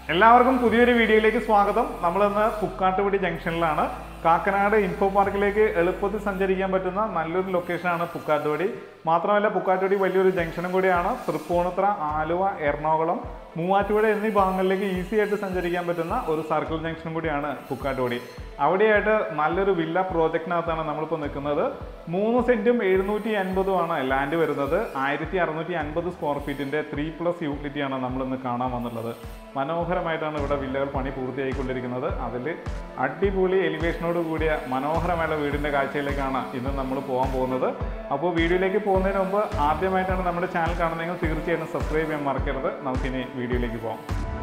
എല്ലാവർക്കും പുതിയൊരു വീഡിയോയിലേക്ക് സ്വാഗതം നമ്മളിന്ന് പുക്കാട്ടുപടി ജംഗ്ഷനിലാണ് കാക്കനാട് ഇൻഫോ പാർക്കിലേക്ക് എളുപ്പത്തിൽ സഞ്ചരിക്കാൻ പറ്റുന്ന നല്ലൊരു ലൊക്കേഷനാണ് പുക്കാട്ടുപടി മാത്രമല്ല പുക്കാട്ടുപടി വലിയൊരു ജംഗ്ഷനും കൂടിയാണ് തൃപ്പൂണിത്തുറ ആലുവ എറണാകുളം മൂവാറ്റുപുഴ എന്നീ ഭാഗങ്ങളിലേക്ക് ഈസി ആയിട്ട് സഞ്ചരിക്കാൻ പറ്റുന്ന ഒരു സർക്കിൾ ജംഗ്ഷനും കൂടിയാണ് പുക്കാട്ടുപടി അവിടെയായിട്ട് നല്ലൊരു വില്ല പ്രോജക്റ്റിനകത്താണ് നമ്മളിപ്പോൾ നിൽക്കുന്നത് മൂന്ന് സെന്റും എഴുന്നൂറ്റി അൻപതുമാണ് ലാൻഡ് വരുന്നത് ആയിരത്തി അറുന്നൂറ്റി അൻപത് സ്ക്വയർ ഫീറ്റിന്റെ ത്രീ പ്ലസ് യൂട്ടിലിറ്റിയാണ് നമ്മളിന്ന് കാണാൻ വന്നുള്ളത് മനോഹരമായിട്ടാണ് ഇവിടെ വില്ലകൾ പണി പൂർത്തിയായിക്കൊണ്ടിരിക്കുന്നത് അതിൽ അടിപൊളി എലിവേഷനോട് കൂടിയ മനോഹരമായ വീടിന്റെ കാഴ്ചയിലേക്കാണ് ഇന്ന് നമ്മൾ പോകാൻ പോകുന്നത് അപ്പോൾ വീഡിയോയിലേക്ക് പോകുന്നതിന് മുമ്പ് ആദ്യമായിട്ടാണ് നമ്മുടെ ചാനൽ കാണുന്നതെങ്കിൽ തീർച്ചയായിട്ടും സബ്സ്ക്രൈബ് ചെയ്യാൻ മറക്കരുത് നമുക്കിനി വീഡിയോയിലേക്ക് പോകാം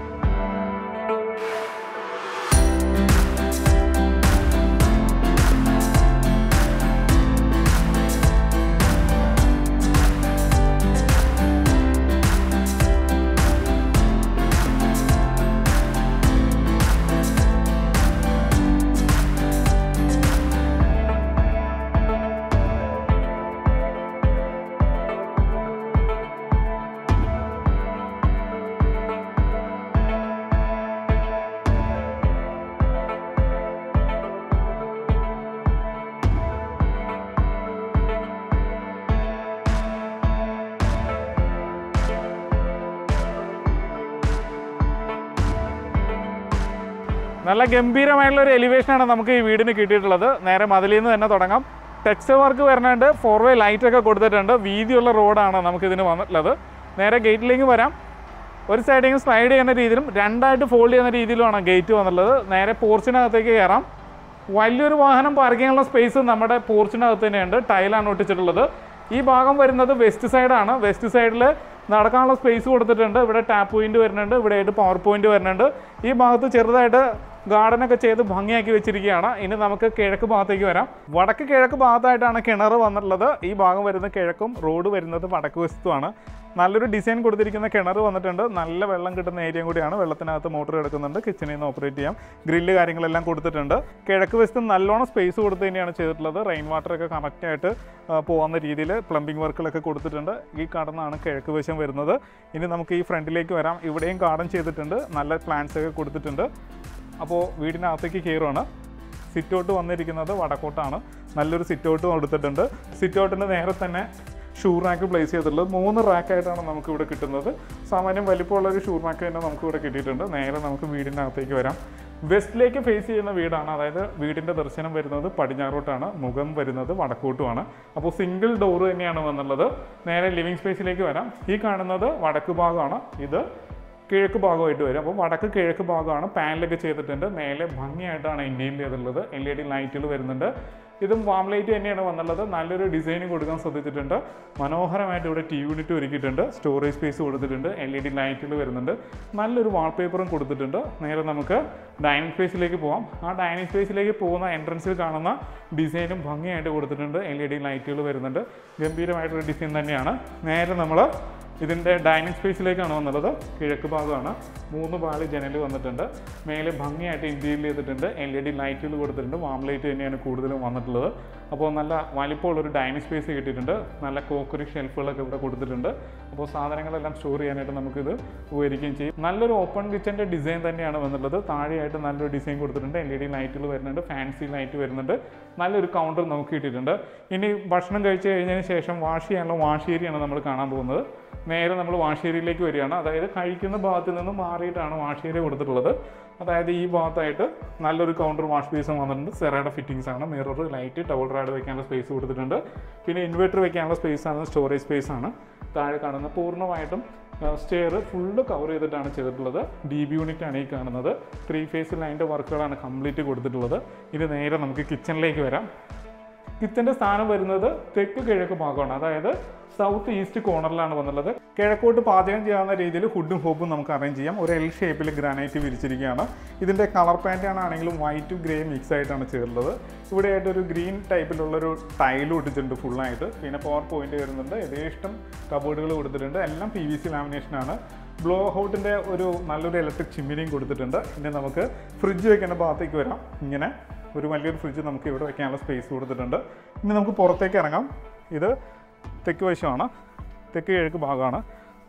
നല്ല ഗംഭീരമായിട്ടുള്ള ഒരു എലിവേഷനാണ് നമുക്ക് ഈ വീടിന് കിട്ടിയിട്ടുള്ളത് നേരെ മതിലിൽ നിന്ന് തന്നെ തുടങ്ങാം ടെക്സ്റ്റ് വർക്ക് വരുന്നുണ്ട് ഫോർ വേ ലൈറ്റ് ഒക്കെ കൊടുത്തിട്ടുണ്ട് വീതിയുള്ള റോഡാണ് നമുക്ക് ഇതിന് വന്നിട്ടുള്ളത് നേരെ ഗേറ്റിലേക്ക് വരാം ഒരു സൈഡിൽ സ്ലൈഡ് ചെയ്യുന്ന രീതിയിലും രണ്ടായിട്ട് ഫോൾഡ് ചെയ്യുന്ന രീതിയിലുമാണ് ഗേറ്റ് വന്നിട്ടുള്ളത് നേരെ പോർച്ചിനകത്തേക്ക് കയറാം വലിയൊരു വാഹനം പാർക്ക് ചെയ്യാനുള്ള സ്പേസ് നമ്മുടെ പോർച്ചിനകത്ത് തന്നെയുണ്ട് ടൈലാണ് ഒട്ടിച്ചിട്ടുള്ളത് ഈ ഭാഗം വരുന്നത് വെസ്റ്റ് സൈഡാണ് വെസ്റ്റ് സൈഡിൽ നടക്കാനുള്ള സ്പേസ് കൊടുത്തിട്ടുണ്ട് ഇവിടെ ടാപ്പ് പോയിന്റ് വരുന്നുണ്ട് ഇവിടെ ആയിട്ട് പവർ പോയിന്റ് വരുന്നുണ്ട് ഈ ഭാഗത്ത് ചെറുതായിട്ട് ഗാർഡനൊക്കെ ചെയ്ത് ഭംഗിയാക്കി വെച്ചിരിക്കുകയാണ് ഇനി നമുക്ക് കിഴക്ക് ഭാഗത്തേക്ക് വരാം വടക്ക് കിഴക്ക് ഭാഗത്തായിട്ടാണ് കിണർ വന്നിട്ടുള്ളത് ഈ ഭാഗം വരുന്ന കിഴക്കും റോഡ് വരുന്നത് വടക്ക് വശത്തുമാണ് നല്ലൊരു ഡിസൈൻ കൊടുത്തിരിക്കുന്ന കിണർ വന്നിട്ടുണ്ട് നല്ല വെള്ളം കിട്ടുന്ന ഏരിയയും കൂടിയാണ് വെള്ളത്തിനകത്ത് മോട്ടർ കിടക്കുന്നുണ്ട് കിച്ചണിൽ നിന്ന് ഓപ്പറേറ്റ് ചെയ്യാം ഗ്രില്ല് കാര്യങ്ങളെല്ലാം കൊടുത്തിട്ടുണ്ട് കിഴക്ക് വശത്ത് നല്ലോണം സ്പേസ് കൊടുത്ത് തന്നെയാണ് ചെയ്തിട്ടുള്ളത് റെയിൻ വാട്ടർ ഒക്കെ കറക്റ്റ് ആയിട്ട് ആ, പോകുന്ന രീതിയിൽ പ്ലംബിംഗ് വർക്കുകളൊക്കെ കൊടുത്തിട്ടുണ്ട് ഈ കടന്നാണ് കിഴക്ക് വശം വരുന്നത് ഇനി നമുക്ക് ഈ ഫ്രണ്ടിലേക്ക് വരാം ഇവിടെയും ഗാർഡൻ ചെയ്തിട്ടുണ്ട് നല്ല പ്ലാന്റ്സ് ഒക്കെ കൊടുത്തിട്ടുണ്ട് അപ്പോൾ വീടിനകത്തേക്ക് കയറുവാണ് സിറ്റ് ഔട്ട് വന്നിരിക്കുന്നത് വടക്കോട്ടാണ് നല്ലൊരു സിറ്റ് ഔട്ട് കൊടുത്തിട്ടുണ്ട് സിറ്റ് ഔട്ടിന് നേരെ തന്നെ ഷൂ റാക്ക് പ്ലേസ് ചെയ്തിട്ടുള്ളത് മൂന്ന് റാക്കായിട്ടാണ് നമുക്ക് ഇവിടെ കിട്ടുന്നത് സാമാന്യം വലിപ്പമുള്ള ഒരു ഷൂ റാക്ക് തന്നെ നമുക്ക് ഇവിടെ കിട്ടിയിട്ടുണ്ട് നേരെ നമുക്ക് വീടിനകത്തേക്ക് വരാം വെസ്റ്റിലേക്ക് ഫേസ് ചെയ്യുന്ന വീടാണ് അതായത് വീടിൻ്റെ ദർശനം വരുന്നത് പടിഞ്ഞാറോട്ടാണ് മുഖം വരുന്നത് വടക്കോട്ടുമാണ് അപ്പോൾ സിംഗിൾ ഡോർ തന്നെയാണ് വന്നുള്ളത് നേരെ ലിവിങ് സ്പേസിലേക്ക് വരാം ഈ കാണുന്നത് വടക്ക് ഭാഗമാണ് ഇത് കിഴക്ക് ഭാഗമായിട്ട് വരും അപ്പോൾ വടക്ക് കിഴക്ക് ഭാഗമാണ് പാനലൊക്കെ ചെയ്തിട്ടുണ്ട് മേലെ ഭംഗിയായിട്ടാണ് ഇന്ത്യയിൽ ചെയ്തിട്ടുള്ളത് എൽ ഇ ഡി ലൈറ്റുകൾ വരുന്നുണ്ട് ഇതും വാം ലൈറ്റ് തന്നെയാണ് വന്നുള്ളത് നല്ലൊരു ഡിസൈൻ കൊടുക്കാൻ ശ്രദ്ധിച്ചിട്ടുണ്ട് മനോഹരമായിട്ട് ഇവിടെ ടി യൂണിറ്റ് ഒരുക്കിയിട്ടുണ്ട് സ്റ്റോറേജ് സ്പേസ് കൊടുത്തിട്ടുണ്ട് എൽ ഇ ഡി ലൈറ്റുകൾ വരുന്നുണ്ട് നല്ലൊരു വാൾപേപ്പറും കൊടുത്തിട്ടുണ്ട് നേരെ നമുക്ക് ഡൈനിങ് സ്പേസിലേക്ക് പോകാം ആ ഡൈനിങ് സ്പേസിലേക്ക് പോകുന്ന എൻട്രൻസിൽ കാണുന്ന ഡിസൈനും ഭംഗിയായിട്ട് കൊടുത്തിട്ടുണ്ട് എൽ ഇ ഡി ലൈറ്റുകൾ വരുന്നുണ്ട് ഗംഭീരമായിട്ടൊരു ഡിസൈൻ തന്നെയാണ് നേരെ നമ്മൾ ഇതിൻ്റെ ഡൈനിങ് സ്പേസിലേക്കാണ് വന്നുള്ളത് കിഴക്ക് ഭാഗമാണ് മൂന്ന് പാളി ജനൽ വന്നിട്ടുണ്ട് മേലെ ഭംഗിയായിട്ട് ഇൻറ്റീരിയൽ ചെയ്തിട്ടുണ്ട് എൽ ഇ ഡി ലൈറ്റുകൾ കൊടുത്തിട്ടുണ്ട് വാം ലൈറ്റ് തന്നെയാണ് കൂടുതലും വന്നിട്ടുള്ളത് അപ്പോൾ നല്ല വലിപ്പമുള്ളൊരു ഡൈനിങ് സ്പേസ് കിട്ടിയിട്ടുണ്ട് നല്ല കോക്കറി ഷെൽഫുകളൊക്കെ ഇവിടെ കൊടുത്തിട്ടുണ്ട് അപ്പോൾ സാധനങ്ങളെല്ലാം സ്റ്റോർ ചെയ്യാനായിട്ട് നമുക്കിത് ഉപകരിക്കുകയും ചെയ്യും നല്ലൊരു ഓപ്പൺ കിച്ചൻ്റെ ഡിസൈൻ തന്നെയാണ് വന്നിട്ടുള്ളത് താഴെയായിട്ട് നല്ലൊരു ഡിസൈൻ കൊടുത്തിട്ടുണ്ട് എൽ ഇ ഡി ലൈറ്റുകൾ വരുന്നുണ്ട് ഫാൻസി ലൈറ്റ് വരുന്നുണ്ട് നല്ലൊരു കൗണ്ടർ നമുക്ക് കിട്ടിയിട്ടുണ്ട് ഇനി ഭക്ഷണം കഴിച്ച് കഴിഞ്ഞതിന് ശേഷം വാഷ് ചെയ്യാനുള്ള വാഷ് ഏരിയയാണ് നമ്മൾ കാണാൻ പോകുന്നത് നേരെ നമ്മൾ വാഷേരിയിലേക്ക് വരികയാണ് അതായത് കഴിക്കുന്ന ഭാഗത്ത് നിന്ന് മാറിയിട്ടാണ് വാഷേരിയ കൊടുത്തിട്ടുള്ളത് അതായത് ഈ ഭാഗത്തായിട്ട് നല്ലൊരു കൗണ്ടർ വാഷ് ബേസും വന്നിട്ടുണ്ട് സെറയുടെ ഫിറ്റിംഗ്സ് ആണ് മിറർ ലൈറ്റ് ടവൽ റാഡ് വെക്കാനുള്ള സ്പേസ് കൊടുത്തിട്ടുണ്ട് പിന്നെ ഇൻവെർട്ടർ വെക്കാനുള്ള സ്പേസ് ആണ് സ്റ്റോറേജ് സ്പേസ് ആണ് താഴെ കാണുന്ന പൂർണ്ണമായിട്ടും സ്റ്റെയർ ഫുള്ള് കവർ ചെയ്തിട്ടാണ് ചെയ്തിട്ടുള്ളത് ഡി ബി യൂണിറ്റ് ആണ് ഈ കാണുന്നത് ത്രീ ഫേസ് ലൈൻ്റെ വർക്കുകളാണ് കംപ്ലീറ്റ് കൊടുത്തിട്ടുള്ളത് ഇത് നേരെ നമുക്ക് കിച്ചണിലേക്ക് വരാം കിച്ചൻ്റെ സ്ഥാനം വരുന്നത് തെക്ക് കിഴക്ക് ഭാഗമാണ് അതായത് സൗത്ത് ഈസ്റ്റ് കോർണറിലാണ് വന്നുള്ളത് കിഴക്കോട്ട് പാചകം ചെയ്യാവുന്ന രീതിയിൽ ഹുഡും ഹോപ്പും നമുക്ക് അറേഞ്ച് ചെയ്യാം ഒരു എൽ ഷേപ്പിൽ ഗ്രാനൈറ്റ് വിരിച്ചിരിക്കുകയാണ് ഇതിൻ്റെ കളർ പാറ്റേൺ ആണെങ്കിലും വൈറ്റും ഗ്രേ മിക്സ് ആയിട്ടാണ് ചെയ്തിട്ടുള്ളത് ഇവിടെ ആയിട്ട് ഒരു ഗ്രീൻ ടൈപ്പിലുള്ളൊരു ടൈലും ഇട്ടിട്ടുണ്ട് ഫുള്ളായിട്ട് പിന്നെ പവർ പോയിന്റ് വരുന്നുണ്ട് യഥേഷ്ടം കബോർഡുകൾ കൊടുത്തിട്ടുണ്ട് എല്ലാം പി വി സി ലാമിനേഷനാണ് ബ്ലോ ഔട്ടിൻ്റെ ഒരു നല്ലൊരു ഇലക്ട്രിക് ചിമ്മിനിയും കൊടുത്തിട്ടുണ്ട് ഇനി നമുക്ക് ഫ്രിഡ്ജ് വെക്കേണ്ട ഭാഗത്തേക്ക് വരാം ഇങ്ങനെ ഒരു വലിയൊരു ഫ്രിഡ്ജ് നമുക്ക് ഇവിടെ വെക്കാനുള്ള സ്പേസ് കൊടുത്തിട്ടുണ്ട് ഇനി നമുക്ക് പുറത്തേക്ക് ഇറങ്ങാം ഇത് തെക്ക് വശമാണ് തെക്ക് കിഴക്ക് ഭാഗമാണ്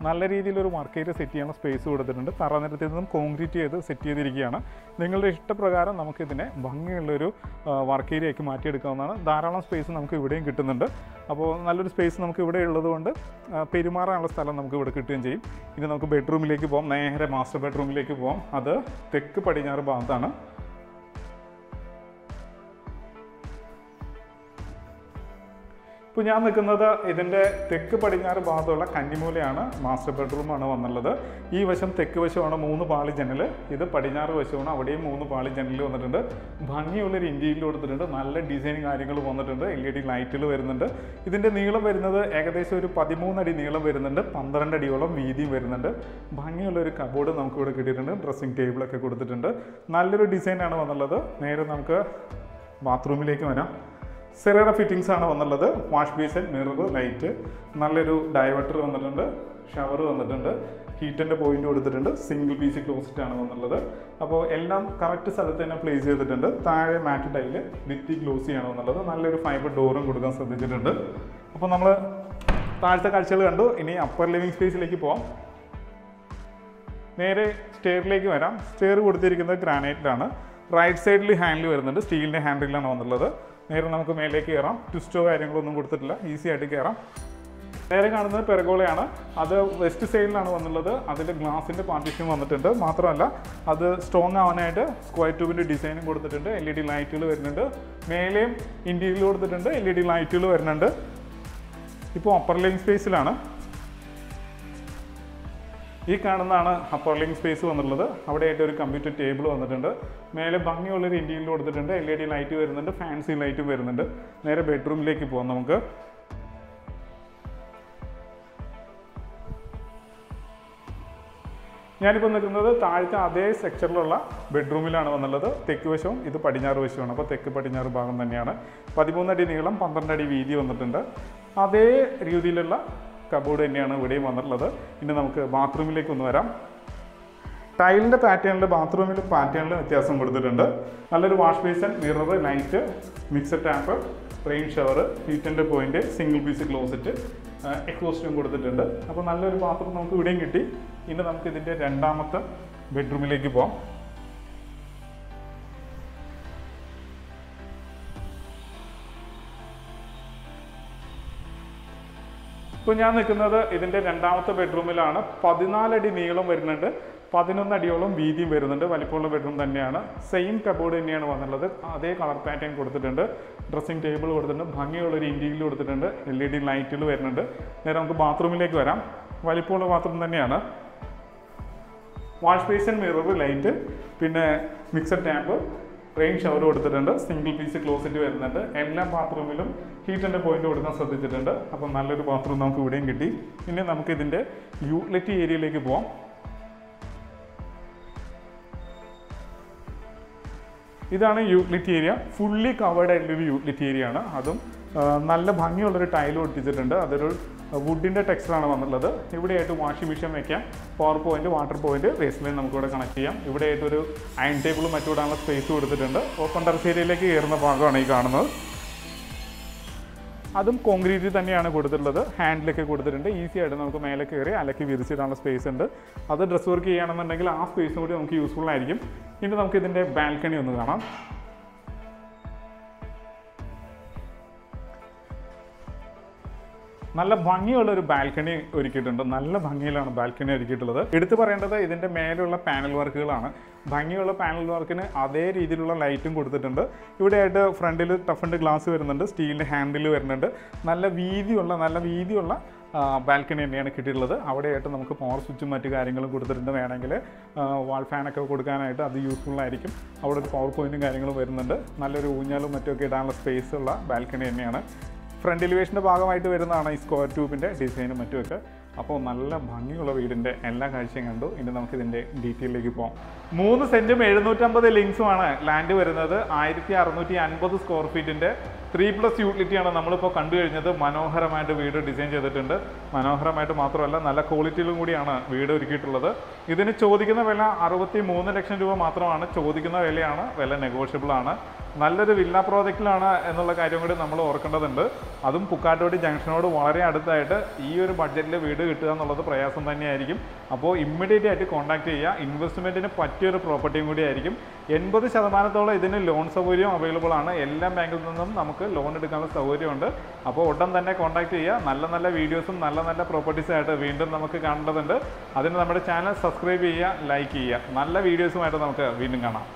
നല്ല രീതിയിലൊരു വർക്ക് ഏരിയ സെറ്റ് ചെയ്യാനുള്ള സ്പേസ് കൊടുത്തിട്ടുണ്ട് തറനിരത്തിൽ നിന്നും കോൺക്രീറ്റ് ചെയ്ത് സെറ്റ് ചെയ്തിരിക്കുകയാണ് നിങ്ങളുടെ ഇഷ്ടപ്രകാരം നമുക്കിതിനെ ഭംഗിയുള്ളൊരു വർക്ക് ഏരിയയ്ക്ക് മാറ്റിയെടുക്കാവുന്നതാണ് ധാരാളം സ്പേസ് നമുക്ക് ഇവിടെയും കിട്ടുന്നുണ്ട് അപ്പോൾ നല്ലൊരു സ്പേസ് നമുക്ക് ഇവിടെ ഉള്ളതുകൊണ്ട് ആ, പെരുമാറാനുള്ള സ്ഥലം നമുക്ക് ഇവിടെ കിട്ടുകയും ചെയ്യും ഇനി നമുക്ക് ബെഡ്റൂമിലേക്ക് പോകാം നേരെ മാസ്റ്റർ ബെഡ്റൂമിലേക്ക് പോകാം അത് തെക്ക് പടിഞ്ഞാറ് ഭാഗത്താണ് ഇപ്പോൾ ഞാൻ നിൽക്കുന്നത് ഇതിൻ്റെ തെക്ക് പടിഞ്ഞാറ് ഭാഗത്തുള്ള കന്നിമൂലയാണ് മാസ്റ്റർ ബെഡ്റൂമാണ് വന്നുള്ളത് ഈ വശം തെക്ക് വശമാണ് മൂന്ന് പാളി ജനൽ ഇത് പടിഞ്ഞാറ് വശമാണ് അവിടെയും മൂന്ന് പാളി ജനൽ വന്നിട്ടുണ്ട് ഭംഗിയുള്ളൊരു ഇന്ത്യയിൽ കൊടുത്തിട്ടുണ്ട് നല്ല ഡിസൈൻ കാര്യങ്ങൾ വന്നിട്ടുണ്ട് എൽ ഇ ഡി ലൈറ്റുകൾ വരുന്നുണ്ട് ഇതിൻ്റെ നീളം വരുന്നത് ഏകദേശം ഒരു പതിമൂന്നടി നീളം വരുന്നുണ്ട് പന്ത്രണ്ട് അടിയോളം വീതിയും വരുന്നുണ്ട് ഭംഗിയുള്ള ഒരു കബോർഡ് നമുക്ക് ഇവിടെ കിട്ടിയിട്ടുണ്ട് ഡ്രസ്സിംഗ് ടേബിളൊക്കെ കൊടുത്തിട്ടുണ്ട് നല്ലൊരു ഡിസൈനാണ് വന്നുള്ളത് നേരെ നമുക്ക് ബാത്റൂമിലേക്ക് വരാം സെറയുടെ ഫിറ്റിങ്സ് ആണ് വന്നുള്ളത് വാഷ് ബേസിൻ മിറർ ലൈറ്റ് നല്ലൊരു ഡൈവേർട്ടർ വന്നിട്ടുണ്ട് ഷവർ വന്നിട്ടുണ്ട് ഹീറ്റിൻ്റെ പോയിന്റ് കൊടുത്തിട്ടുണ്ട് സിംഗിൾ പീസ് ക്ലോസിറ്റ് ആണ് വന്നുള്ളത് അപ്പോൾ എല്ലാം കറക്റ്റ് സ്ഥലത്ത് തന്നെ പ്ലേസ് ചെയ്തിട്ടുണ്ട് താഴെ മാറ്റ് ടൈല് ഭിത്തി ഗ്ലോസി ആണ് വന്നുള്ളത് നല്ലൊരു ഫൈബർ ഡോറും കൊടുക്കാൻ ശ്രദ്ധിച്ചിട്ടുണ്ട് അപ്പോൾ നമ്മൾ താഴത്തെ കാഴ്ചകൾ കണ്ടു ഇനി അപ്പർ ലിവിങ് സ്പേസിലേക്ക് പോവാം നേരെ സ്റ്റെയറിലേക്ക് വരാം സ്റ്റെയർ കൊടുത്തിരിക്കുന്നത് ഗ്രാനൈറ്റിലാണ് റൈറ്റ് സൈഡിൽ ഹാൻഡിൽ വരുന്നുണ്ട് സ്റ്റീലിൻ്റെ ഹാൻഡിലാണ് വന്നുള്ളത് നേരെ നമുക്ക് മേലേക്ക് കയറാം ട്വിസ്റ്റോ കാര്യങ്ങളൊന്നും കൊടുത്തിട്ടില്ല ഈസി ആയിട്ട് കയറാം നേരെ കാണുന്നത് പെരഗോളയാണ് അത് വെസ്റ്റ് സൈഡിലാണ് വന്നുള്ളത് അതിൽ ഗ്ലാസിൻ്റെ പാർട്ടീഷൻ വന്നിട്ടുണ്ട് മാത്രമല്ല അത് സ്ട്രോങ് ആവാനായിട്ട് സ്ക്വയർ ട്യൂബിൻ്റെ ഡിസൈനും കൊടുത്തിട്ടുണ്ട് എൽ ഇ ഡി ലൈറ്റുകൾ വരുന്നുണ്ട് മേലെയും ഇൻറ്റീരിയൽ കൊടുത്തിട്ടുണ്ട് എൽ ഇ ഡി ലൈറ്റുകൾ വരുന്നുണ്ട് ഇപ്പോൾ അപ്പർ ലൈൻ സ്പേസിലാണ് ഈ കാണുന്നതാണ് അപ്പർ ലിങ്ക് സ്പേസ് വന്നുള്ളത് അവിടെയായിട്ട് ഒരു കമ്പ്യൂട്ടർ ടേബിൾ വന്നിട്ടുണ്ട് മേലെ ഭംഗിയുള്ളൊരു ഇന്ത്യയിൽ കൊടുത്തിട്ടുണ്ട് എൽ ഇ ഡി ലൈറ്റ് വരുന്നുണ്ട് ഫാൻസി ലൈറ്റും വരുന്നുണ്ട് നേരെ ബെഡ്റൂമിലേക്ക് പോകാം നമുക്ക് ഞാനിപ്പോൾ നിൽക്കുന്നത് താഴത്തെ അതേ സെക്ഷനിലുള്ള ബെഡ്റൂമിലാണ് വന്നുള്ളത് തെക്ക് വശവും ഇത് പടിഞ്ഞാറ് വശമാണ് അപ്പോൾ തെക്ക് പടിഞ്ഞാറ് ഭാഗം തന്നെയാണ് പതിമൂന്നടി നീളം പന്ത്രണ്ട് അടി വീതി വന്നിട്ടുണ്ട് അതേ രീതിയിലുള്ള കബോർഡ് തന്നെയാണ് ഇവിടെയും വന്നിട്ടുള്ളത് ഇനി നമുക്ക് ബാത്റൂമിലേക്ക് ഒന്ന് വരാം ടൈലിൻ്റെ പാറ്റേണിൽ ബാത്റൂമിൽ പാറ്റേണിൽ വ്യത്യാസം കൊടുത്തിട്ടുണ്ട് നല്ലൊരു wash basin mirror light mixer tap rain shower ഹീറ്റിൻ്റെ പോയിന്റ് സിംഗിൾ പീസ് ക്ലോസറ്റ് എക്സോസ്റ്റും കൊടുത്തിട്ടുണ്ട് അപ്പോൾ നല്ലൊരു ബാത്റൂം നമുക്ക് ഇവിടെയും കിട്ടി ഇനി നമുക്ക് ഇതിൻ്റെ രണ്ടാമത്തെ ബെഡ്റൂമിലേക്ക് പോകാം ഇപ്പോൾ ഞാൻ നിൽക്കുന്നത് ഇതിൻ്റെ രണ്ടാമത്തെ ബെഡ്റൂമിലാണ് പതിനാലടി നീളം വരുന്നുണ്ട് പതിനൊന്ന് അടിയോളം വീതിയും വരുന്നുണ്ട് വലിപ്പമുള്ള ബെഡ്റൂം തന്നെയാണ് സെയിം കബോർഡ് തന്നെയാണ് വന്നുള്ളത് അതേ കളർ പാറ്റേൺ കൊടുത്തിട്ടുണ്ട് ഡ്രസ്സിംഗ് ടേബിൾ കൊടുത്തിട്ടുണ്ട് ഭംഗിയുള്ളൊരു ഇൻറ്റീരിയൽ കൊടുത്തിട്ടുണ്ട് എൽ ഇ ഡി ലൈറ്റുകൾ വരുന്നുണ്ട് നേരെ നമുക്ക് ബാത്റൂമിലേക്ക് വരാം വലിപ്പമുള്ള ബാത്റൂം തന്നെയാണ് വാഷ് ബേസിൻ മിറർ ലൈറ്റ് പിന്നെ മിക്സർ ടാപ്പ് റെയിൻ ഷവർ കൊടുത്തിട്ടുണ്ട് സിംഗിൾ പീസ് ക്ലോസറ്റ് വരുന്നുണ്ട് എല്ലാ ബാത്റൂമിലും ഹീറ്റിൻ്റെ പോയിന്റ് കൊടുക്കാൻ ശ്രദ്ധിച്ചിട്ടുണ്ട് അപ്പം നല്ലൊരു ബാത്റൂം നമുക്ക് ഇവിടെയും കിട്ടി ഇനി നമുക്ക് ഇതിൻ്റെ യൂട്ടിലിറ്റി ഏരിയയിലേക്ക് പോവാം ഇതാണ് യൂട്ടിലിറ്റി ഏരിയ ഫുള്ളി കവേർഡ് ആയിട്ടുള്ളൊരു യൂട്ടിലിറ്റി ഏരിയ ആണ് അതും ആ, നല്ല ഭംഗിയുള്ളൊരു ടൈൽ ഒട്ടിച്ചിട്ടുണ്ട് അതൊരു വുഡിൻ്റെ ടെക്സ്ചറാണ് വന്നുള്ളത് ഇവിടെയായിട്ട് വാഷിംഗ് മെഷീൻ വെക്കാം power point water point waste line നമുക്കിവിടെ കണക്ട് ചെയ്യാം ഇവിടെയായിട്ട് ഒരു അയൺ ടേബിളും മറ്റും ഇടാനുള്ള സ്പേസ് കൊടുത്തിട്ടുണ്ട് ഓപ്പൺ ടെറസ് ഏരിയയിലേക്ക് കയറുന്ന ഭാഗമാണ് ഈ കാണുന്നത് അതും കോൺക്രീറ്റ് തന്നെയാണ് കൊടുത്തിട്ടുള്ളത് ഹാൻഡിലൊക്കെ കൊടുത്തിട്ടുണ്ട് ഈസി ആയിട്ട് നമുക്ക് മേലെ കയറി അലക്കി വിരിച്ചിടാനുള്ള സ്പേസ് ഉണ്ട് അത് ഡ്രസ് വർക്ക് ചെയ്യുകയാണെന്നുണ്ടെങ്കിൽ ആ സ്പേസും കൂടി നമുക്ക് യൂസ്ഫുൾ ആയിരിക്കും ഇനി നമുക്ക് ഇതിൻ്റെ ബാൽക്കണി ഒന്ന് കാണാം നല്ല ഭംഗിയുള്ള ഒരു ബാൽക്കണി ഒരുക്കിയിട്ടുണ്ട് നല്ല ഭംഗിയിലാണ് ബാൽക്കണി ഒരുക്കിയിട്ടുള്ളത് എടുത്തു പറയേണ്ടത് ഇതിൻ്റെ മേലുള്ള പാനൽ വർക്കുകളാണ് ഭംഗിയുള്ള പാനൽ വർക്കിന് അതേ രീതിയിലുള്ള ലൈറ്റും കൊടുത്തിട്ടുണ്ട് ഇവിടെയായിട്ട് ഫ്രണ്ടിൽ ടഫണ്ട് ഗ്ലാസ് വരുന്നുണ്ട് സ്റ്റീലിൻ്റെ ഹാൻഡിൽ വരുന്നുണ്ട് നല്ല വീതിയുള്ള നല്ല വീതിയുള്ള ബാൽക്കണി തന്നെയാണ് കിട്ടിയിട്ടുള്ളത് അവിടെയായിട്ട് നമുക്ക് പവർ സ്വിച്ചും മറ്റു കാര്യങ്ങളും കൊടുത്തിട്ടുണ്ട് വേണമെങ്കിൽ വാൾ ഫാനൊക്കെ കൊടുക്കാനായിട്ട് അത് യൂസ്ഫുൾ ആയിരിക്കും അവിടെ ഒരു പവർ പോയിന്റും കാര്യങ്ങളും വരുന്നുണ്ട് നല്ലൊരു ഊഞ്ഞാലും മറ്റുമൊക്കെ ഇടാനുള്ള സ്പേസ് ഉള്ള ബാൽക്കണി തന്നെയാണ് ഫ്രണ്ട് എലിവേഷൻ്റെ ഭാഗമായിട്ട് വരുന്നതാണ് ഈ സ്ക്വയർ ട്യൂബിൻ്റെ ഡിസൈനും മറ്റുമൊക്കെ അപ്പോൾ നല്ല ഭംഗിയുള്ള വീടിൻ്റെ എല്ലാ കാഴ്ചയും കണ്ടു ഇനി നമുക്ക് ഇതിൻ്റെ ഡീറ്റെയിലേക്ക് പോകാം മൂന്ന് സെൻറ്റും എഴുന്നൂറ്റമ്പത് ലിങ്സുമാണ് ലാൻഡ് വരുന്നത് ആയിരത്തി അറുന്നൂറ്റി അൻപത് സ്ക്വയർ ഫീറ്റിൻ്റെ ത്രീ പ്ലസ് യൂട്ടിലിറ്റിയാണ് നമ്മളിപ്പോൾ കണ്ടു കഴിഞ്ഞത് മനോഹരമായിട്ട് വീട് ഡിസൈൻ ചെയ്തിട്ടുണ്ട് മനോഹരമായിട്ട് മാത്രമല്ല നല്ല ക്വാളിറ്റിയിലും കൂടിയാണ് വീട് ഒരുക്കിയിട്ടുള്ളത് ഇതിന് ചോദിക്കുന്ന വില അറുപത്തി മൂന്ന് ലക്ഷം രൂപ മാത്രമാണ് ചോദിക്കുന്ന വിലയാണ് വില നെഗോഷ്യബിൾ ആണ് നല്ലൊരു വില്ല പ്രോജക്റ്റിലാണ് എന്നുള്ള കാര്യം കൂടി നമ്മൾ ഓർക്കേണ്ടതുണ്ട് അതും പുക്കാട്ടോടി ജംഗ്ഷനോട് വളരെ അടുത്തായിട്ട് ഈ ഒരു ബഡ്ജറ്റിൽ വീട് കിട്ടുക എന്നുള്ളത് പ്രയാസം തന്നെയായിരിക്കും അപ്പോൾ ഇമ്മീഡിയറ്റ് ആയിട്ട് കോൺടാക്ട് ചെയ്യുക ഇൻവെസ്റ്റ്മെൻറ്റിന് പറ്റിയൊരു പ്രോപ്പർട്ടിയും കൂടി ആയിരിക്കും എൺപത് ശതമാനത്തോളം ഇതിന് ലോൺ സൗകര്യം അവൈലബിൾ ആണ് എല്ലാ ബാങ്കിൽ നിന്നും നമുക്ക് ലോൺ എടുക്കാനുള്ള സൗകര്യമുണ്ട് അപ്പോൾ ഉടൻ തന്നെ കോൺടാക്ട് ചെയ്യുക നല്ല നല്ല വീഡിയോസും നല്ല നല്ല പ്രോപ്പർട്ടീസും ആയിട്ട് വീണ്ടും നമുക്ക് കാണേണ്ടതുണ്ട് അതിന് നമ്മുടെ ചാനൽ സബ്സ്ക്രൈബ് ചെയ്യുക ലൈക്ക് ചെയ്യുക നല്ല വീഡിയോസുമായിട്ട് നമുക്ക് വീണ്ടും കാണാം